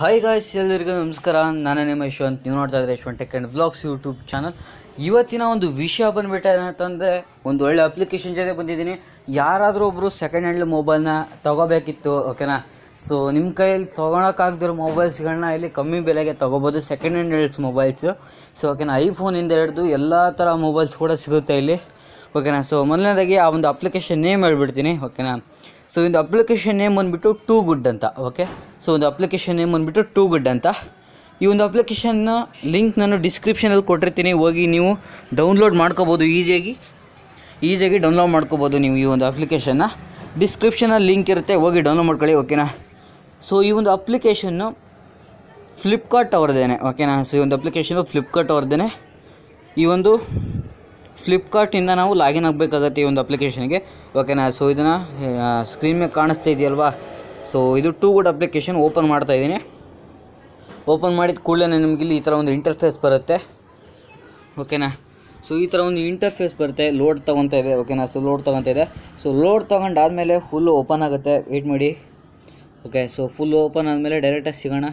hi guys ಎಲ್ಲರಿಗೂ ನಮಸ್ಕಾರ ನಾನೇ ನಿಮ್ಮ ಯಶವಂತ್ ನೀವು ನೋಡ್ತಾ ಇದ್ದಾರೆ Yashwant tech and blogs YouTube channel ಇವತ್ತಿನ ಒಂದು ವಿಷಯ ಬಂದುಬಿಟ್ಟೆ ಏನಂತಂದರೆ ಒಂದು ಒಳ್ಳೆ ಅಪ್ಲಿಕೇಶನ್ ಜೊತೆ ಬಂದಿದ್ದೀನಿ ಯಾರಾದರೂ ಒಬ್ಬರು ಸೆಕೆಂಡ್ ಹ್ಯಾಂಡ್ ಮೊಬೈಲ್ನ ತೊಗೋಬೇಕಿತ್ತು ಓಕೆನಾ ಸೊ ನಿಮ್ಮ ಕೈಯಲ್ಲಿ ತೊಗೊಳಕ್ಕಾಗದಿರೋ ಮೊಬೈಲ್ಸ್ಗಳನ್ನ ಇಲ್ಲಿ ಕಮ್ಮಿ ಬೆಲೆಗೆ ತೊಗೋಬೋದು second hand sales mobiles so ಓಕೆನಾ ಐಫೋನಿಂದ ಹಿಡಿದು ಎಲ್ಲ ಥರ ಮೊಬೈಲ್ಸ್ ಕೂಡ ಸಿಗುತ್ತೆ ಇಲ್ಲಿ ಓಕೆನಾ ಸೊ ಮೊದಲನೇದಾಗಿ ಆ ಒಂದು ಅಪ್ಲಿಕೇಶನ್ ನೇಮ್ ಹೇಳ್ಬಿಡ್ತೀನಿ ಓಕೆನಾ ಸೊ ಒಂದು ಅಪ್ಲಿಕೇಶನ್ ನೇಮ್ ಬಂದುಬಿಟ್ಟು ಟೂ ಗುಡ್ ಅಂತ ಓಕೆ ಸೊ ಒಂದು ಅಪ್ಲಿಕೇಶನ್ ನೇಮ್ ಬಂದುಬಿಟ್ಟು ಟೂ ಗುಡ್ ಅಂತ ಈ ಒಂದು ಅಪ್ಲಿಕೇಶನ್ನ ಲಿಂಕ್ ನಾನು ಡಿಸ್ಕ್ರಿಪ್ಷನಲ್ಲಿ ಕೊಟ್ಟಿರ್ತೀನಿ ಹೋಗಿ ನೀವು ಡೌನ್ಲೋಡ್ ಮಾಡ್ಕೋಬೋದು ಈಸಿಯಾಗಿ ಈಸಿಯಾಗಿ ಡೌನ್ಲೋಡ್ ಮಾಡ್ಕೋಬೋದು ನೀವು ಈ ಒಂದು ಅಪ್ಲಿಕೇಶನ್ನ ಡಿಸ್ಕ್ರಿಪ್ಷನಲ್ಲಿ ಲಿಂಕ್ ಇರುತ್ತೆ ಹೋಗಿ ಡೌನ್ಲೋಡ್ ಮಾಡ್ಕೊಳ್ಳಿ ಓಕೆನಾ ಸೊ ಈ ಒಂದು ಅಪ್ಲಿಕೇಶನ್ನು ಫ್ಲಿಪ್ಕಾರ್ಟ್ ಅವ್ರದ್ದೇನೆ ಓಕೆನಾ ಸೊ ಈ ಒಂದು ಅಪ್ಲಿಕೇಶನು ಫ್ಲಿಪ್ಕಾರ್ಟ್ ಅವ್ರದ್ದೇನೆ ಈ ಒಂದು ಫ್ಲಿಪ್ಕಾರ್ಟಿಂದ ನಾವು ಲಾಗಿನ್ ಆಗಬೇಕಾಗತ್ತೆ ಈ ಒಂದು ಅಪ್ಲಿಕೇಶನ್ಗೆ ಓಕೆನಾ ಸೊ ಇದನ್ನು ಸ್ಕ್ರೀನ್ ಮೇಲೆ ಕಾಣಿಸ್ತಾ ಇದೆಯಲ್ವಾ ಸೊ ಇದು ಟೂ ಗುಡ್ ಅಪ್ಲಿಕೇಶನ್ ಓಪನ್ ಮಾಡ್ತಾ ಇದ್ದೀನಿ ಓಪನ್ ಮಾಡಿದ ಕೂಡಲೇ ನಿಮಗೆ ಇಲ್ಲಿ ಈ ಥರ ಒಂದು ಇಂಟರ್ಫೇಸ್ ಬರುತ್ತೆ ಓಕೆನಾ ಸೊ ಈ ಥರ ಒಂದು ಇಂಟರ್ಫೇಸ್ ಬರುತ್ತೆ ಲೋಡ್ ತೊಗೊತಾ ಇದೆ ಓಕೆನಾ ಸೊ ಲೋಡ್ ತೊಗೊತಾ ಇದೆ ಸೊ ಲೋಡ್ ತೊಗೊಂಡಾದಮೇಲೆ ಫುಲ್ ಓಪನ್ ಆಗುತ್ತೆ ವೆಯ್ಟ್ ಮಾಡಿ ಓಕೆ ಸೊ ಫುಲ್ ಓಪನ್ ಆದಮೇಲೆ ಡೈರೆಕ್ಟಾಗಿ ಸಿಗೋಣ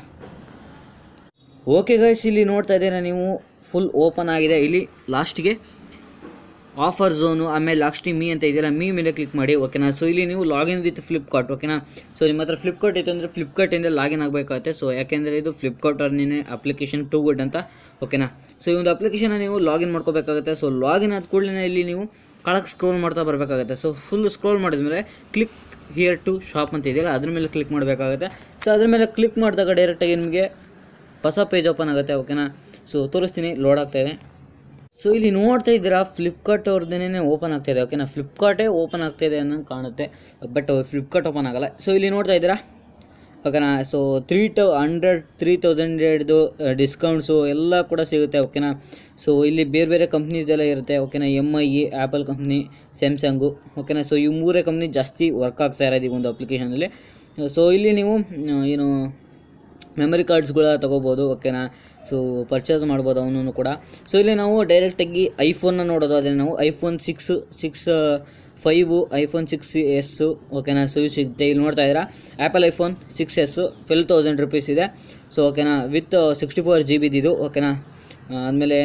ಓಕೆ ಗೈಸ್ ಇಲ್ಲಿ ನೋಡ್ತಾ ಇದ್ದೀರಾ ನೀವು ಫುಲ್ ಓಪನ್ ಆಗಿದೆ ಇಲ್ಲಿ ಲಾಸ್ಟಿಗೆ ಆಫರ್ ಝೋನು ಆಮೇಲೆ ಲಾಸ್ಟಿಗೆ ಮೀ ಅಂತ ಇದೆಯಲ್ಲ ಮೀ ಮೇಲೆ ಕ್ಲಿಕ್ ಮಾಡಿ ಓಕೆನಾ ಸೊ ಇಲ್ಲಿ ನೀವು ಲಾಗಿನ್ ವಿತ್ ಫ್ಲಿಪ್ಕಾರ್ಟ್ ಓಕೆನಾ ಸೊ ನಿಮ್ಮ ಹತ್ರ ಫ್ಲಿಪ್ಕಾರ್ಟ್ ಇತ್ತು ಅಂದರೆ ಫ್ಲಿಪ್ಕಾರ್ಟಿಂದ ಲಾಗಿನ್ ಆಗಬೇಕಾಗುತ್ತೆ ಸೊ ಯಾಕೆಂದರೆ ಇದು ಫ್ಲಿಪ್ಕಾರ್ಟ್ ಅವ್ರನ್ನೇ ಅಪ್ಲಿಕೇಶನ್ ಟೂ ಗುಡ್ ಅಂತ ಓಕೆನಾ ಸೊ ಈ ಒಂದು ಅಪ್ಲಿಕೇಶನ್ ನೀವು ಲಾಗಿನ್ ಮಾಡ್ಕೋಬೇಕಾಗುತ್ತೆ ಸೊ ಲಾಗಿನ್ ಆದ ಕೂಡಲೇ ಇಲ್ಲಿ ನೀವು ಕೆಳಗೆ ಸ್ಕ್ರೋಲ್ ಮಾಡ್ತಾ ಬರಬೇಕಾಗುತ್ತೆ ಸೊ ಫುಲ್ ಸ್ಕ್ರೋಲ್ ಮಾಡಿದ್ಮೇಲೆ ಕ್ಲಿಕ್ ಹಿಯರ್ ಟು ಶಾಪ್ ಅಂತ ಇದೆಯಲ್ಲ ಅದ್ರ ಮೇಲೆ ಕ್ಲಿಕ್ ಮಾಡಬೇಕಾಗುತ್ತೆ ಸೊ ಅದ್ರ ಮೇಲೆ ಕ್ಲಿಕ್ ಮಾಡಿದಾಗ ಡೈರೆಕ್ಟಾಗಿ ನಿಮಗೆ ಹೊಸ ಪೇಜ್ ಓಪನ್ ಆಗುತ್ತೆ ಓಕೆನಾ ಸೊ ತೋರಿಸ್ತೀನಿ ಲೋಡ್ ಆಗ್ತಾ ಇದೆ ಸೊ ಇಲ್ಲಿ ನೋಡ್ತಾ ಇದ್ದೀರಾ ಫ್ಲಿಪ್ಕಾರ್ಟ್ ಅವ್ರದ್ದೇನೆ ಓಪನ್ ಆಗ್ತಾ ಇದೆ ಓಕೆನಾ ಫ್ಲಿಪ್ಕಾರ್ಟೇ ಓಪನ್ ಆಗ್ತಾ ಇದೆ ಅನ್ನೋ ಕಾಣುತ್ತೆ ಬಟ್ ಫ್ಲಿಪ್ಕಾರ್ಟ್ ಓಪನ್ ಆಗಲ್ಲ ಸೊ ಇಲ್ಲಿ ನೋಡ್ತಾ ಇದ್ದೀರಾ ಓಕೆನಾ so three two hundred three thousand ಹಿಡಿದು ಡಿಸ್ಕೌಂಟ್ಸು ಎಲ್ಲ ಕೂಡ ಸಿಗುತ್ತೆ ಓಕೆನಾ ಸೊ ಇಲ್ಲಿ ಬೇರೆ ಬೇರೆ ಕಂಪ್ನೀದೆಲ್ಲ ಇರುತ್ತೆ ಓಕೆನಾ ಎಮ್ ಐ ಇ ಆ್ಯಪಲ್ ಕಂಪ್ನಿ ಸ್ಯಾಮ್ಸಂಗು ಓಕೆನಾ ಸೊ ಈ ಮೂರೇ ಕಂಪ್ನಿ ಜಾಸ್ತಿ ವರ್ಕ್ ಆಗ್ತಾ ಇರೋದು ಈ ಒಂದು ಅಪ್ಲಿಕೇಶನಲ್ಲಿ ಸೊ ಇಲ್ಲಿ ನೀವು ಆ, ಏನು ಮೆಮರಿ ಕಾರ್ಡ್ಸ್ಗಳ ತೊಗೋಬೋದು ಓಕೆನಾ ಸೊ ಪರ್ಚೇಸ್ ಮಾಡ್ಬೋದು ಅವನು ಕೂಡ ಸೊ ಇಲ್ಲಿ ನಾವು ಡೈರೆಕ್ಟಾಗಿ ಐಫೋನ್ನ ನೋಡೋದು ಅದೇ ನಾವು iPhone six six five iPhone six S ಓಕೆನಾ ಸೊ ಇವು ಸಿಗುತ್ತೆ ಇಲ್ಲಿ ನೋಡ್ತಾ ಇದ್ದೀರಾ Apple iPhone six S twelve thousand rupees ಇದೆ ಸೊ ಓಕೆನಾ ವಿತ್ ಸಿಕ್ಸ್ಟಿ ಫೋರ್ ಜಿ ಬಿದಿದು ಓಕೆನಾ ಆದಮೇಲೆ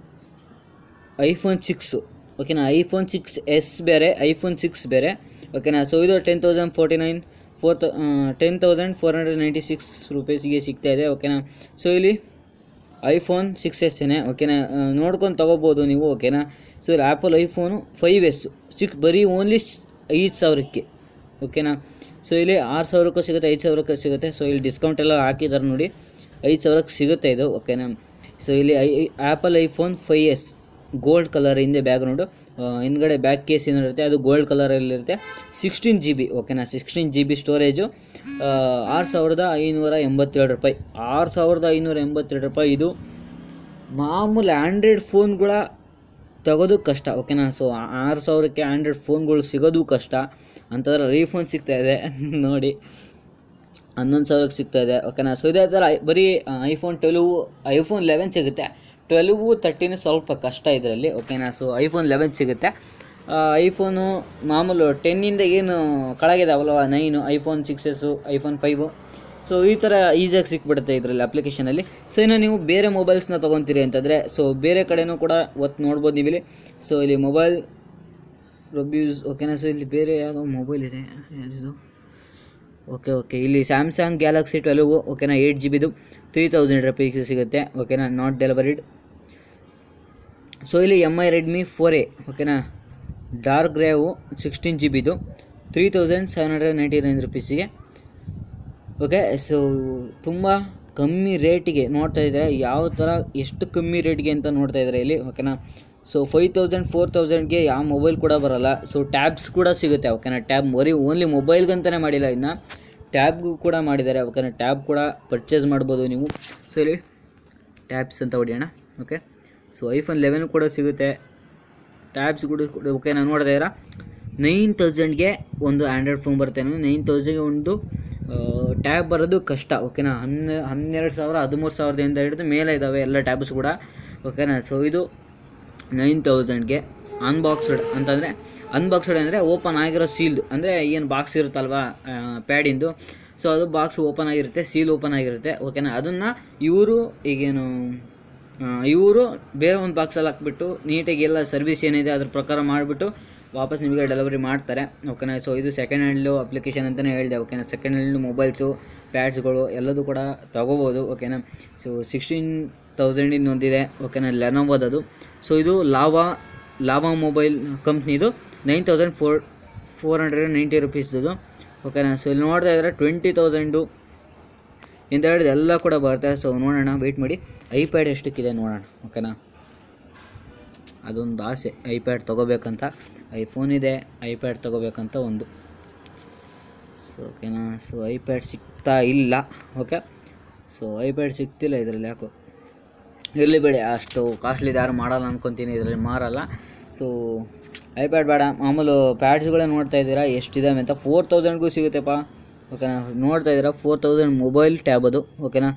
ಐಫೋನ್ ಸಿಕ್ಸು ಓಕೆನಾ ಐಫೋನ್ ಸಿಕ್ಸ್ ಎಸ್ ಬೇರೆ ಐಫೋನ್ ಸಿಕ್ಸ್ ಬೇರೆ ಓಕೆನಾ ಸೊ ಇದು ten thousand forty nine four ten thousand four hundred ninety six ರುಪೀಸ್ಗೆ ಸಿಗ್ತಾ ಇದೆ ಓಕೆನಾ ಸೊ ಇಲ್ಲಿ ಐಫೋನ್ ಸಿಕ್ಸ್ ಎಸ್ಸೇನೆ ಓಕೆನಾ ನೋಡ್ಕೊಂಡು ತೊಗೋಬೋದು ನೀವು ಓಕೆನಾ ಸೊ ಇಲ್ಲಿ Apple iPhone five S six ಬರೀ ಓನ್ಲಿ ಐದು ಸಾವಿರಕ್ಕೆ ಓಕೆನಾ ಸೊ ಇಲ್ಲಿ ಆರು ಸಾವಿರಕ್ಕೂ ಸಿಗುತ್ತೆ ಐದು ಸಾವಿರಕ್ಕೂ ಸಿಗುತ್ತೆ ಸೊ ಇಲ್ಲಿ ಡಿಸ್ಕೌಂಟ್ ಎಲ್ಲ ಹಾಕಿದ್ದಾರೆ ನೋಡಿ ಐದು ಸಾವಿರಕ್ಕೆ ಸಿಗುತ್ತೆ ಇದು ಓಕೆನಾ ಸೊ ಇಲ್ಲಿ ಐ Apple iPhone five S gold colour ಹಿಂದೆ ಬ್ಯಾಗ್ರೌಂಡು ಹಿಂದ್ಗಡೆ ಬ್ಯಾಕ್ ಕೇಸ್ ಏನಿರುತ್ತೆ ಅದು ಗೋಲ್ಡ್ ಕಲರಲ್ಲಿರುತ್ತೆ ಸಿಕ್ಸ್ಟೀನ್ ಜಿ ಬಿ ಓಕೆನಾ ಸಿಕ್ಸ್ಟೀನ್ ಜಿ ಬಿ ಸ್ಟೋರೇಜು ಆರು ಸಾವಿರದ ಐನೂರ ಎಂಬತ್ತೇಳು ರೂಪಾಯಿ ಆರು ಸಾವಿರದ ಐನೂರ ಎಂಬತ್ತೆರಡು ರೂಪಾಯಿ ಇದು ಮಾಮೂಲಿ ಆ್ಯಂಡ್ರಾಯ್ಡ್ ಫೋನ್ಗಳ ತೆಗೋದು ಕಷ್ಟ ಓಕೆನಾ ಸೊ ಆರು ಸಾವಿರಕ್ಕೆ ಆ್ಯಂಡ್ರಾಯ್ಡ್ ಫೋನ್ಗಳು ಸಿಗೋದು ಕಷ್ಟ ಅಂತಂದ್ರೆ ರೀಫೋನ್ ಸಿಗ್ತಾ ಇದೆ ನೋಡಿ ಹನ್ನೊಂದು ಸಾವಿರಕ್ಕೆ ಸಿಗ್ತಾ ಇದೆ ಓಕೆನಾ ಸೊ ಇದೇ ಥರ ಐ- ಬರೀ ಐಫೋನ್ ಟ್ವೆಲ್ವ್ ಐಫೋನ್ ಲೆವೆನ್ ಸಿಗುತ್ತೆ ಟ್ವೆಲ್ವು ತರ್ಟೀನು ಸ್ವಲ್ಪ ಕಷ್ಟ ಇದರಲ್ಲಿ ಓಕೆನಾ ಸೊ ಐಫೋನ್ ಲೆವೆನ್ ಸಿಗುತ್ತೆ ಐಫೋನು ಮಾಮೂಲು ಟೆನ್ನಿಂದ ಏನು ಕೆಳಗಿದಾವಲ್ವ nine iPhone six S iPhone five so ಈ ಥರ ಈಸಿಯಾಗಿ ಸಿಕ್ಬಿಡುತ್ತೆ ಇದರಲ್ಲಿ ಅಪ್ಲಿಕೇಶನಲ್ಲಿ ಸೊ ಇನ್ನು ನೀವು ಬೇರೆ ಮೊಬೈಲ್ಸ್ನ ತೊಗೊತೀರಿ ಅಂತಂದರೆ ಸೊ ಬೇರೆ ಕಡೆನೂ ಕೂಡ ಒತ್ತು ನೋಡ್ಬೋದು ನೀವು ಇಲ್ಲಿ ಸೊ ಇಲ್ಲಿ ಮೊಬೈಲ್ ರಿವ್ಯೂಸ್ ಓಕೆನಾ ಸೊ ಇಲ್ಲಿ ಬೇರೆ ಯಾವುದೋ ಮೊಬೈಲ್ ಇದೆ ಯಾವುದಿದು ಓಕೆ ಓಕೆ ಇಲ್ಲಿ ಸ್ಯಾಮ್ಸಂಗ್ ಗ್ಯಾಲಕ್ಸಿ ಟ್ವೆಲ್ವ್ ಓಕೆನಾ ಏಯ್ಟ್ ಜಿ ಬಿದು ತ್ರೀ ತೌಸಂಡ್ ರುಪೀಸ್ ಸಿಗುತ್ತೆ ಓಕೆನಾ ನಾಟ್ ಡೆಲಿವರಿಡ್ ಸೊ ಇಲ್ಲಿ M I Redmi four A ಓಕೆನಾ ಡಾರ್ಕ್ ಗ್ರೇವು ಸಿಕ್ಸ್ಟೀನ್ ಜಿ ಬಿದು three thousand seven hundred ninety nine ರುಪೀಸಿಗೆ ಓಕೆ ಸೊ ತುಂಬ ಕಮ್ಮಿ ರೇಟಿಗೆ ನೋಡ್ತಾ ಇದ್ದಾರೆ ಯಾವ ಥರ ಎಷ್ಟು ಕಮ್ಮಿ ರೇಟ್ಗೆ ಅಂತ ನೋಡ್ತಾ ಇದ್ದಾರೆ ಇಲ್ಲಿ ಓಕೆನಾ ಸೊ ಫೈವ್ ತೌಸಂಡ್ ಫೋರ್ ತೌಸಂಡ್ಗೆ ಯಾವ ಮೊಬೈಲ್ ಕೂಡ ಬರಲ್ಲ ಸೊ ಟ್ಯಾಬ್ಸ್ ಕೂಡ ಸಿಗುತ್ತೆ ಓಕೆನಾ ಟ್ಯಾಬ್ ಬರೀ ಓನ್ಲಿ ಮೊಬೈಲ್ಗಂತಲೇ ಮಾಡಿಲ್ಲ ಇನ್ನು ಟ್ಯಾಬ್ಗೂ ಕೂಡ ಮಾಡಿದ್ದಾರೆ ಓಕೆನಾ ಟ್ಯಾಬ್ ಕೂಡ ಪರ್ಚೇಸ್ ಮಾಡ್ಬೋದು ನೀವು ಸೊ ಇಲ್ಲಿ ಟ್ಯಾಬ್ಸ್ ಅಂತ ಹೊಡಿಯೋಣ ಓಕೆ ಸೊ ಐಫೋನ್ ಲೆವೆನ್ ಕೂಡ ಸಿಗುತ್ತೆ ಟ್ಯಾಬ್ಸ್ ಕೂಡ ಕೂಡ ಓಕೆ ನಾನು ನೋಡ್ತಾ ಇದ್ದೀರಾ ನೈನ್ ತೌಸಂಡ್ಗೆ ಒಂದು ಆ್ಯಂಡ್ರಾಯ್ಡ್ ಫೋನ್ ಬರುತ್ತೆ ನೈನ್ ತೌಸಂಡ್ಗೆ ಒಂದು ಟ್ಯಾಬ್ ಬರೋದು ಕಷ್ಟ ಓಕೆನಾ ಹನ್ನೆ ಹನ್ನೆರಡು ಸಾವಿರ ಹದಿಮೂರು ಸಾವಿರದಿಂದ ಹಿಡಿದು ಮೇಲೆ ಇದ್ದಾವೆ ಎಲ್ಲ ಟ್ಯಾಬ್ಸ್ ಕೂಡ ಓಕೆನಾ ಸೊ ಇದು ನೈನ್ ತೌಸಂಡ್ಗೆ ಅನ್ಬಾಕ್ಸ್ಡ್ ಅಂತಂದರೆ ಅನ್ಬಾಕ್ಸ್ಡ್ ಅಂದರೆ ಓಪನ್ ಆಗಿರೋ ಸೀಲ್ಡ್ ಅಂದರೆ ಏನು ಬಾಕ್ಸ್ ಇರುತ್ತಲ್ವಾ ಪ್ಯಾಡಿಂದು ಸೊ ಅದು ಬಾಕ್ಸ್ ಓಪನ್ ಆಗಿರುತ್ತೆ ಸೀಲ್ ಓಪನ್ ಆಗಿರುತ್ತೆ ಓಕೆನಾ ಅದನ್ನು ಇವರು ಈಗೇನು ಇವರು ಬೇರೆ ಒಂದು ಬಾಕ್ಸಲ್ಲಿ ಹಾಕ್ಬಿಟ್ಟು ನೀಟಾಗಿ ಎಲ್ಲ ಸರ್ವಿಸ್ ಏನಿದೆ ಅದ್ರ ಪ್ರಕಾರ ಮಾಡಿಬಿಟ್ಟು ವಾಪಸ್ ನಿಮಗೆ ಡೆಲಿವರಿ ಮಾಡ್ತಾರೆ ಓಕೆನಾ ಸೊ ಇದು ಸೆಕೆಂಡ್ ಹ್ಯಾಂಡ್ಲು ಅಪ್ಲಿಕೇಶನ್ ಅಂತಲೇ ಹೇಳಿದೆ ಓಕೆನಾ ಸೆಕೆಂಡ್ ಹ್ಯಾಂಡ್ ಮೊಬೈಲ್ಸು ಪ್ಯಾಡ್ಸ್ಗಳು ಎಲ್ಲದೂ ಕೂಡ ತೊಗೋಬೋದು ಓಕೆನಾ ಸೊ ಸಿಕ್ಸ್ಟೀನ್ ತೌಸಂಡಿಂದ ಒಂದಿದೆ ಓಕೆನಾ ಲೆನೋವೋದದು ಸೊ ಇದು ಲಾವಾ ಲಾವಾ ಮೊಬೈಲ್ ಕಂಪ್ನಿದು nine thousand four four hundred ninety ರುಪೀಸ್ದು ಓಕೆನಾ ಸೊ ಇಲ್ಲಿ ನೋಡ್ತಾ ಇದ್ದಾರೆ ಟ್ವೆಂಟಿ ತೌಸಂಡು ಇಂತ ಹೇಳಿದ ಎಲ್ಲ ಕೂಡ ಬರುತ್ತೆ ಸೊ ನೋಡೋಣ ವೆಯ್ಟ್ ಮಾಡಿ ಐಪ್ಯಾಡ್ ಎಷ್ಟಕ್ಕಿದೆ ನೋಡೋಣ ಓಕೆನಾ ಅದೊಂದು ಆಸೆ ಐಪ್ಯಾಡ್ ತೊಗೋಬೇಕಂತ ಐಫೋನ್ ಇದೆ ಐಪ್ಯಾಡ್ ತೊಗೋಬೇಕಂತ ಒಂದು ಸೊ ಓಕೆನಾ ಸೊ ಐಪ್ಯಾಡ್ ಸಿಗ್ತಾ ಇಲ್ಲ ಓಕೆ ಸೊ ಐಪ್ಯಾಡ್ ಸಿಗ್ತಿಲ್ಲ ಇದರಲ್ಲಿ ಯಾಕೋ ಇರಲಿ ಬೇಡಿ ಅಷ್ಟು ಕಾಸ್ಟ್ಲಿದು ಯಾರು ಮಾಡಲ್ಲ ಅಂದ್ಕೊತೀನಿ ಇದರಲ್ಲಿ ಮಾರಲ್ಲ ಸೊ ಐಪ್ಯಾಡ್ ಬೇಡ ಮಾಮೂಲು ಪ್ಯಾಡ್ಸ್ಗಳೇ ನೋಡ್ತಾ ಇದ್ದೀರಾ ಎಷ್ಟಿದಾವೆ ಅಂತ ಫೋರ್ ತೌಸಂಡ್ಗೂ ಸಿಗುತ್ತೆಪ್ಪ ಓಕೆನಾ ನೋಡ್ತಾ ಇದ್ದೀರಾ ಫೋರ್ ತೌಸಂಡ್ ಮೊಬೈಲ್ ಟ್ಯಾಬ್ ಅದು ಓಕೆನಾ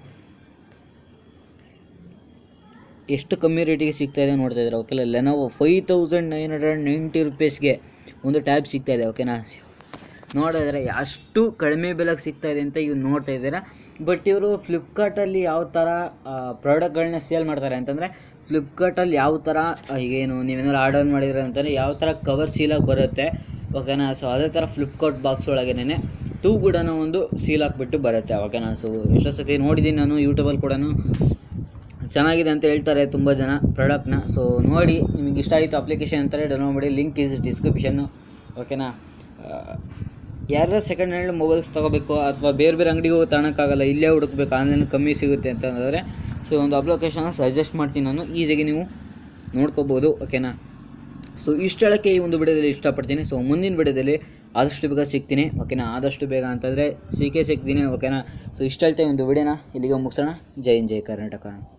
ಎಷ್ಟು ಕಮ್ಮಿ ರೇಟಿಗೆ ಸಿಗ್ತಾ ಇದೆ ನೋಡ್ತಾ ಇದ್ದೀರಾ ಓಕೆನಾ Lenovo five thousand nine hundred ninety ರುಪೀಸ್ಗೆ ಒಂದು ಟ್ಯಾಬ್ ಸಿಗ್ತಾ ಇದೆ ಓಕೆನಾ ನೋಡ್ತಾ ಇದ್ದಾರೆ ಅಷ್ಟು ಕಡಿಮೆ ಬೆಲೆಗೆ ಸಿಗ್ತಾ ಇದೆ ಅಂತ ಇವ್ರು ನೋಡ್ತಾ ಇದ್ದೀರಾ ಬಟ್ ಇವರು ಫ್ಲಿಪ್ಕಾರ್ಟಲ್ಲಿ ಯಾವ ಥರ ಪ್ರಾಡಕ್ಟ್ಗಳನ್ನ ಸೇಲ್ ಮಾಡ್ತಾರೆ ಅಂತಂದರೆ ಫ್ಲಿಪ್ಕಾರ್ಟಲ್ಲಿ ಯಾವ ಥರ ಆ, ಈಗೇನು ನೀವೇನಾದ್ರು ಆರ್ಡರ್ ಮಾಡಿದ್ರೆ ಅಂತಂದರೆ ಯಾವ ಥರ ಕವರ್ ಸೀಲಾಗಿ ಬರುತ್ತೆ ಓಕೆನಾ ಸೊ ಅದೇ ಥರ ಫ್ಲಿಪ್ಕಾರ್ಟ್ ಬಾಕ್ಸ್ ಒಳಗೇನೆ ಟೂ ಕೂಡ ಒಂದು ಸೀಲ್ ಹಾಕ್ಬಿಟ್ಟು ಬರುತ್ತೆ ಓಕೆನಾ ಸೊ ಎಷ್ಟೋ ಸತಿ ನೋಡಿದ್ದೀನಿ ನಾನು ಯೂಟ್ಯೂಬಲ್ಲಿ ಕೂಡ ಚೆನ್ನಾಗಿದೆ ಅಂತ ಹೇಳ್ತಾರೆ ತುಂಬ ಜನ ಪ್ರಾಡಕ್ಟ್ನ ಸೊ ನೋಡಿ ನಿಮಗೆ ಇಷ್ಟ ಆಯಿತು ಅಪ್ಲಿಕೇಶನ್ ಅಂತಾರೆ ಡೌನ್ಲೋಡ್ ಮಾಡಿ ಲಿಂಕ್ ಇಸ್ ಡಿಸ್ಕ್ರಿಪ್ಷನ್ನು ಓಕೆನಾ ಯಾರ್ಯಾರು ಸೆಕೆಂಡ್ ಹ್ಯಾಂಡ್ ಮೊಬೈಲ್ಸ್ ತೊಗೋಬೇಕು ಅಥವಾ ಬೇರೆ ಬೇರೆ ಅಂಗಡಿಗೆ ಹೋಗಿ ತಗೊಳಕ್ಕಾಗಲ್ಲ ಇಲ್ಲೇ ಹುಡುಕ್ಬೇಕು ಆನ್ಲೈನ್ ಕಮ್ಮಿ ಸಿಗುತ್ತೆ ಅಂತಂದರೆ ಸೊ ಒಂದು ಅಪ್ಲಿಕೇಶನ್ನ ಸಜೆಸ್ಟ್ ಮಾಡ್ತೀನಿ ನಾನು ಈಸಿಯಾಗಿ ನೀವು ನೋಡ್ಕೋಬೋದು ಓಕೆನಾ ಸೊ ಇಷ್ಟು ಹೇಳೋಕ್ಕೆ ಈ ಒಂದು ವಿಡಿಯೋದಲ್ಲಿ ಇಷ್ಟಪಡ್ತೀನಿ ಸೊ ಮುಂದಿನ ವಿಡಿಯೋದಲ್ಲಿ ಆದಷ್ಟು ಬೇಗ ಸಿಗ್ತೀನಿ ಓಕೆನಾ ಆದಷ್ಟು ಬೇಗ ಅಂತಂದರೆ ಸಿಕ್ಕೇ ಸಿಗ್ತೀನಿ ಓಕೆನಾ ಸೊ ಇಷ್ಟ ಹೇಳ್ತಾ ಈ ಒಂದು ವಿಡಿಯೋನ ಇಲ್ಲಿಗೆ ಮುಗಿಸೋಣ ಜೈ ಹಿಂದ್ ಜೈ ಕರ್ನಾಟಕ